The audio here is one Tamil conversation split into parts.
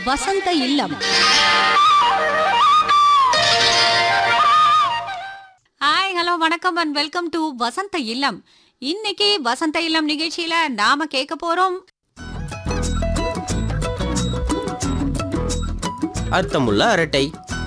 வசந்த இல்லம் ஹாய் ஹலோ வணக்கம் and welcome to Vasantha Illam இன்னைக்கு வசந்த இல்லம் நிகழ்ச்சியில நாம கேட்க போறோம் அர்த்தமுள்ள அரட்டை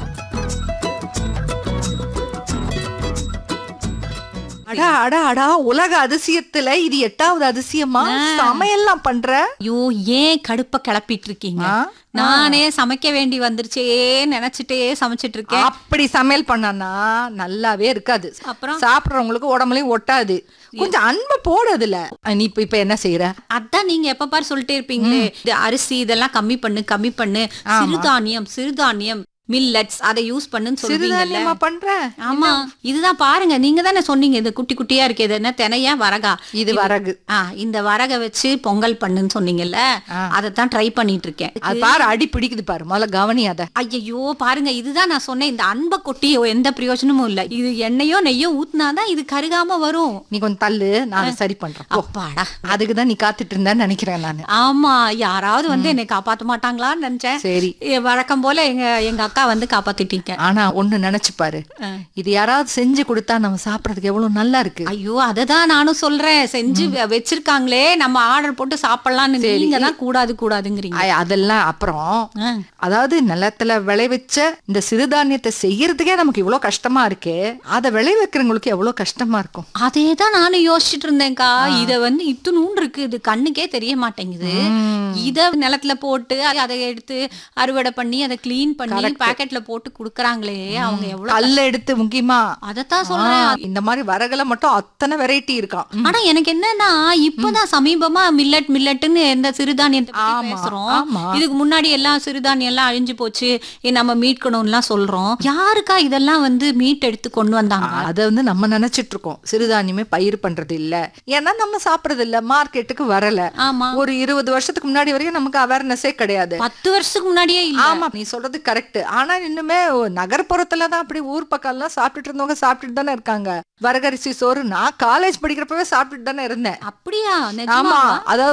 அடா அடா அடா உலக அதிசயத்துல இது எட்டாவது அதிசயமா சமையல்லாம் பண்ற ஐயோ ஏன் கடுப்ப கிளப்பிட்டு இருக்கீங்க ஆ? நானே சமைக்க வேண்டி வந்துருச்சே நினைச்சிட்டே சமைச்சிட்டு இருக்கேன் அப்படி சமையல் பண்ணனா நல்லாவே இருக்காது அப்புறம் சாப்பிடுறவங்களுக்கு உடம்புலயும் ஒட்டாது கொஞ்சம் அன்பை போடுதுல நீ இப்ப இப்ப என்ன செய்யற அதான் நீங்க எப்ப பாரு சொல்லிட்டே இருப்பீங்களே இது அரிசி இதெல்லாம் கம்மி பண்ணு கம்மி பண்ணு சிறுதானியம் சிறுதானியம் மில்லட்ஸ் அதை யூஸ் பண்ணுன்னு சொல்லுவீங்கல்ல சிறுதானியமா பண்ற ஆமா இதுதான் பாருங்க நீங்க தானே சொன்னீங்க இது குட்டி குட்டியா இருக்கு இது என்ன தினையா வரகா இது வரகு ஆ இந்த வரக வச்சு பொங்கல் பண்ணுன்னு சொன்னீங்கல்ல அதைத்தான் ட்ரை பண்ணிட்டு இருக்கேன் அது பாரு அடி பிடிக்குது பாரு முதல்ல கவனி அத ஐயையோ பாருங்க இதுதான் நான் சொன்னேன் இந்த அன்பை கொட்டி எந்த பிரயோஜனமும் இல்ல இது எண்ணெயோ நெய்யோ ஊத்துனாதான் இது கருகாம வரும் நீ கொஞ்சம் தள்ளு நான் அதை சரி பண்றேன் போ. அப்பாடா அதுக்கு தான் நீ காத்துட்டு இருந்தேன்னு நினைக்கிறேன் நானு ஆமா யாராவது வந்து என்னை காப்பாத்த மாட்டாங்களான்னு நினைச்சேன் சரி எ, வழக்கம் போல எங்க எங்க அக்கா வந்து காப்பாத்திட்டீங்க ஆனா ஒண்ணு நினைச்சு பாரு இது யாராவது செஞ்சு கொடுத்தா நம்ம சாப்பிடறதுக்கு எவ்வளவு நல்லா இருக்கு ஐயோ அததான் நானும் சொல்றேன் செஞ்சு வ- வச்சிருக்காங்களே நம்ம ஆர்டர் போட்டு சாப்பிடலாம்னு நீங்க தான் கூடாது கூடாதுங்கிறீங்க ஐ, அதெல்லாம் அப்புறம் ஆ. அதாவது நிலத்துல விளைவிச்ச இந்த சிறுதானியத்தை செய்யறதுக்கே நமக்கு இவ்வளவு கஷ்டமா இருக்கே அதை விளைவிக்கிறவங்களுக்கு எவ்வளவு கஷ்டமா இருக்கும் அதே தான் நானும் யோசிச்சுட்டு இருந்தேன்க்கா இத வந்து இத்துணூண்டு இருக்கு இது கண்ணுக்கே தெரிய மாட்டேங்குது இத நிலத்துல போட்டு அதை எடுத்து அறுவடை பண்ணி அதை க்ளீன் பண்ணி பாக்கெட்ல போட்டு குடுக்கறாங்களே அவங்க எவ்வளவு கல்ல எடுத்து முக்கியமா அதத்தான் சொல்றேன் ஆ, இந்த மாதிரி வரகுல மட்டும் அத்தனை வெரைட்டி இருக்கான் ஆனா எனக்கு என்னன்னா இப்பதான் சமீபமா மில்லட் மில்லட்னு எந்த சிறுதானியத்தை பத்தி ஆமா, பேசுறோம் ஆமா. இதுக்கு முன்னாடி எல்லாம் சிறுதானியம் எல்லாம் அழிஞ்சு போச்சு இ- நம்ம மீட்கணும்லாம் சொல்றோம் யாருக்கா இதெல்லாம் வந்து மீட் எடுத்து கொண்டு வந்தாங்க அதை வந்து நம்ம நினைச்சிட்டு இருக்கோம் சிறுதானியமே பயிர் பண்றது இல்ல ஏன்னா நம்ம சாப்பிடுறது இல்ல மார்க்கெட்டுக்கு வரல ஆமா ஒரு இருபது வருஷத்துக்கு முன்னாடி வரைக்கும் நமக்கு அவேர்னஸே கிடையாது பத்து வருஷத்துக்கு முன்னாடியே இல்ல ஆமா நீ சொல்றது கரெக்ட் ஆனா இன்னுமே நகர்ப்புறத்துல தான் அப்படி ஊர் பக்கம் எல்லாம் சாப்பிட்டுட்டு இருந்தவங்க சாப்பிட்டுட்டு தானே இருக்காங்க வரகரிசி சோறு நான் காலேஜ் படிக்கிறப்பவே சாப்பிட்டுட்டு தானே இருந்தேன் அப்படியா ஆமா நிஜமாவா? அதாவது